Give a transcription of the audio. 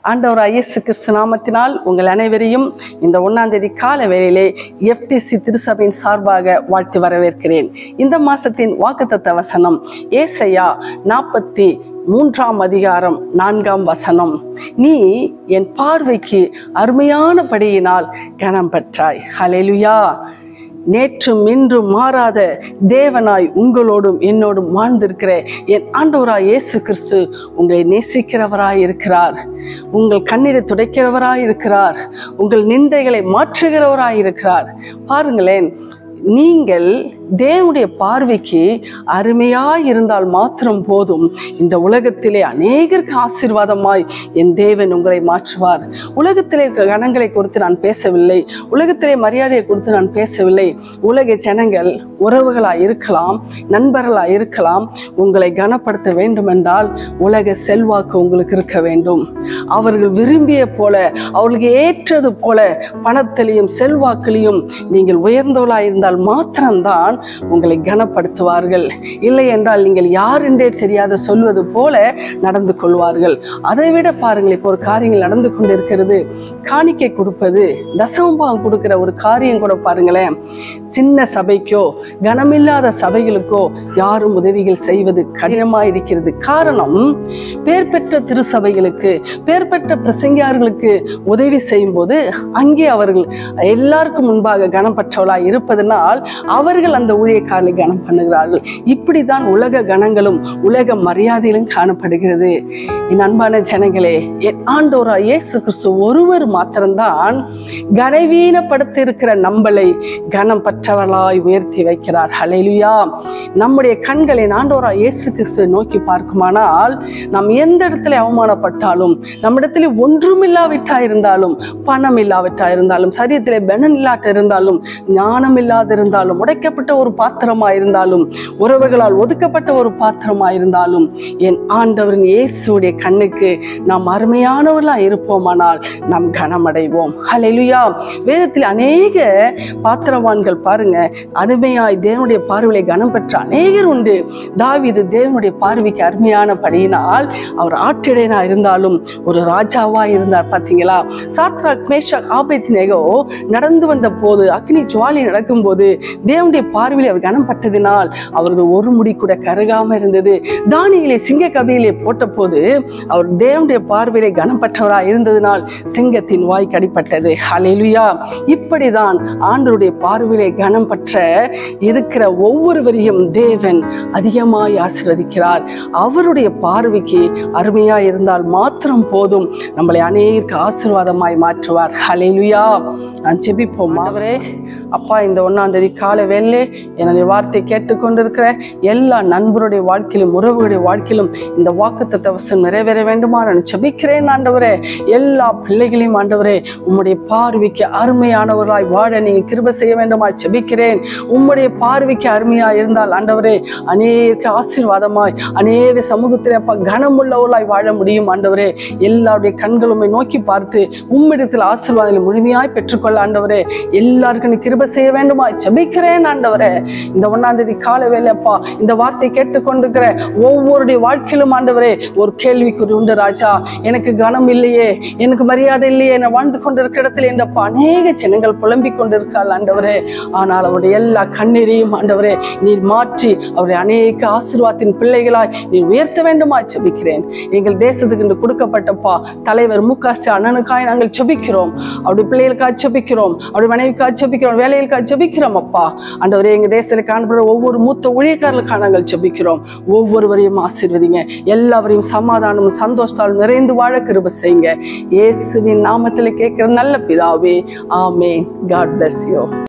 ஆண்டவர் இயேசு கிறிஸ்து நாமத்தினால் உங்கள் அனைவரையும் இந்த ஒன்னாம் தேதி கால வேளையிலே எஃப்டிசி திருசபையின் சார்பாக வாழ்த்து வரவேற்கிறேன் இந்த மாசத்தின் வாக்குத்தத்த வசனம் ஏசையா நாற்பத்தி மூன்றாம் அதிகாரம் நான்காம் வசனம் நீ என் பார்வைக்கு அருமையானபடியினால் கனம் பெற்றாய் ஹalleluya நேற்றும் இன்றும் மாறாத தேவனாய் உங்களோடும் என்னோடும் வாழ்ந்திருக்கிற என் ஆண்டவராய் இயேசு கிறிஸ்து உங்களை நேசிக்கிறவராய் இருக்கிறார் உங்கள் கண்ணீரை துடைக்கிறவராய் இருக்கிறார் உங்கள் நிந்தைகளை மாற்றுகிறவராய் இருக்கிறார் பாருங்களேன் நீங்கள் தேவனுடைய பார்வைக்கு அருமையாய் இருந்தால் மாத்திரம் போதும் இந்த உலகத்திலே அநேகருக்கு ஆசீர்வாதமாய் என் தேவன் உங்களை மாற்றுவார் உலகத்திலே கணங்களை குறித்து நான் பேசவில்லை உலகத்திலே மரியாதையை குறித்து நான் பேசவில்லை உலக ஜனங்கள் உறவுகளாய் இருக்கலாம் நண்பர்களாய் இருக்கலாம் உங்களை கனப்படுத்த வேண்டும் என்றால் உலக செல்வாக்கு உங்களுக்கு இருக்க வேண்டும் அவர்கள் விரும்பிய போல அவர்களுக்கு ஏற்றது போல பணத்திலையும் செல்வாக்கிலையும் நீங்கள் உயர்ந்தவளாய் இருந்தால் மாத்திரம்தான் உங்களை கனப்படுத்துவார்கள் இல்லை என்றால் நீங்கள் யார் என்றே தெரியாத சொல்வது போல நடந்து கொள்வார்கள் அதை விட பாருங்கள் இப்போ ஒரு காரியங்கள் நடந்து கொண்டிருக்கிறது காணிக்கை கொடுப்பது தசமபாகம் கொடுக்கிற ஒரு காரியம் கூட பாருங்களேன் சின்ன சபைக்கோ கனமில்லாத சபைகளுக்கோ யாரும் உதவிகள் செய்வது கடினமாக இருக்கிறது காரணம் பேர் பெற்ற திருசபைகளுக்கு பேர் பெற்ற பிரசங்கியார்களுக்கு உதவி செய்யும் போது அங்கே அவர்கள் எல்லாருக்கும் முன்பாக கனம் பெற்றவளாய் இருப்பதனால் அவர்கள் அந்த ஊழியக்காரர்களை கனம் பண்ணுகிறார்கள் இப்படிதான் உலக கணங்களும் உலக மரியாதையிலும் காணப்படுகிறது என் அன்பான ஜனங்களே என் ஆண்டோரா இயேசு கிறிஸ்து ஒருவர் மாத்திரம்தான் கனவீனப்படுத்தி இருக்கிற நம்மளை கனம் பற்றவர்களாய் உயர்த்தி வைக்கிறார் ஹalleluya நம்முடைய கண்களை ஆண்டோரா இயேசு கிறிஸ்துவை நோக்கி பார்க்குமானால் நாம் எந்த இடத்துல அவமானப்பட்டாலும் நம்மிடத்தில் ஒன்றுமில்லாவிட்டா இருந்தாலும் பணம் இல்லாவிட்டா இருந்தாலும் சரீரத்திலே பலன் இல்லாட்ட இருந்தாலும் ஞானம் இல்லாதிருந்தாலும் உடைக்கப்பட்ட ஒரு பாத்திரமா இருந்தாலும் உறவுகளால் ஒதுக்கப்பட்ட ஒரு பாத்திரமா இருந்தாலும் என் ஆண்டவரின் இயேசுடைய கண்ணுக்கு நாம் அருமையானவர்களா இருப்போமானால் நாம் கனமடைவோம் ஹalleluya வேதத்தில் அநேக பாத்திரவான்கள் பாருங்க அருமையாய் தேவனுடைய பார்வையை கனம் பெற்ற அநேகர் உண்டு தாவீது தேவனுடைய பார்வைக்கு அருமையான படியினால் அவர் ஆற்றிடையனா இருந்தாலும் ஒரு ராஜாவா இருந்தார் பாத்தீங்களா சாத்ராக் மேஷாக் ஆபேத்நேகோ நடந்து வந்த போது அக்னி ஜுவாலி நடக்கும்போது தேவனுடைய பார்வையில் அவர் கனம் பட்டதினால் அவர்கள் ஒரு முடி கூட கருகாம இருந்தது தானியிலே சிங்க கபியிலே போட்ட போது அவர் தேவனுடைய பார்வையிலே கனம் பெற்றவராய் இருந்ததினால் சிங்கத்தின் வாய் கடிப்பட்டது ஹalleluya இப்படிதான் ஆண்டவருடைய பார்வையிலே கனம் பற்ற இருக்கிற ஒவ்வொருவரையும் தேவன் அதிகமாய் ஆசீர்வதிக்கிறார் அவருடைய பார்வைக்கு அருமையா இருந்தால் மாத்திரம் போதும் நம்மளை அநேகருக்கு ஆசீர்வாதமாய் மாற்றுவார் ஹalleluya நான் ஜெபிப்போம் அவரே அப்பா இந்த ஒன்னாம் தேதி காலை வேலை என்னுடைய வார்த்தை கேட்டுக்கொண்டிருக்கிற எல்லா நண்பருடைய வாழ்க்கையிலும் உறவுகளுடைய வாழ்க்கையிலும் இந்த வாக்குத்தத்த வசனம் நிறைவேற வேண்டுமா நான் ஜெபிக்கிறேன் ஆண்டவரே எல்லா பிள்ளைகளையும் ஆண்டவரே உம்முடைய பார்வைக்கு அருமையானவர்களாய் வாழ நீங்க கிருப செய்ய வேண்டுமா ஜெபிக்கிறேன் உம்முடைய பார்வைக்கு அருமையா இருந்தால் ஆண்டவரே அநேக ஆசீர்வாதமாய் அநேக சமூகத்தில் அப்பா கனமுள்ளவர்களாய் வாழ முடியும் ஆண்டவரே எல்லாருடைய கண்களுமை நோக்கி பார்த்து உம்மிடத்தில் ஆசீர்வாதங்களை முழுமையாய் பெற்றுக்கொள்ள ஆண்டவரே எல்லாருக்கும் நீ கிருப செய்ய வேண்டுமா ஜெபிக்கிறேன் ஆண்டவரே இந்த ஒன்னாம் தேதி கால வேலைப்பா இந்த வார்த்தை கேட்டுக்கொண்டிருக்கிற ஒவ்வொருடைய வாழ்க்கையிலும் ஆண்டவரே ஒரு கேள்விக்குறி உண்டு ராஜா எனக்கு கனம் இல்லையே எனக்கு மரியாதை இல்லையே நான் வாழ்ந்து கொண்டிருக்கிற இடத்துல என்னப்பா அநேக ஜனங்கள் புலம்பிக் கொண்டிருக்காள் ஆண்டவரே ஆனால் அவருடைய எல்லா கண்ணீரையும் ஆண்டவரே நீர் மாற்றி அவருடைய அநேக ஆசீர்வாதத்தின் பிள்ளைகளாய் நீர் உயர்த்த வேண்டுமா ஜெபிக்கிறேன் எங்கள் தேசத்துக்கு இன்று கொடுக்கப்பட்டப்பா தலைவர் மு க ஸ்டாலின் அண்ணனுக்காய் நாங்கள் ஜெபிக்கிறோம் அவருடைய பிள்ளைகளுக்காக ஜெபிக்கிறோம் அவருடைய மனைவிக்காக ஜெபிக்கிறோம் வேலைகளுக்காக ஜெபிக்கிறோம் அப்பா ஆண்டவரே எங்க தேசத்தில் காணப்படுற ஒவ்வொரு மூத்த ஊழியக்காரர்களுக்காக நாங்கள் ஜெபிக்கிறோம் ஒவ்வொருவரையும் ஆசீர்வதிங்க எல்லாவரையும் சமாதானமும் சந்தோஷத்தால் நிறைந்து வாழ கிருப செய்யுங்க இயேசுவின் நாமத்தில் கேட்கிற நல்ல பிதாவே ஆமே காட் bless you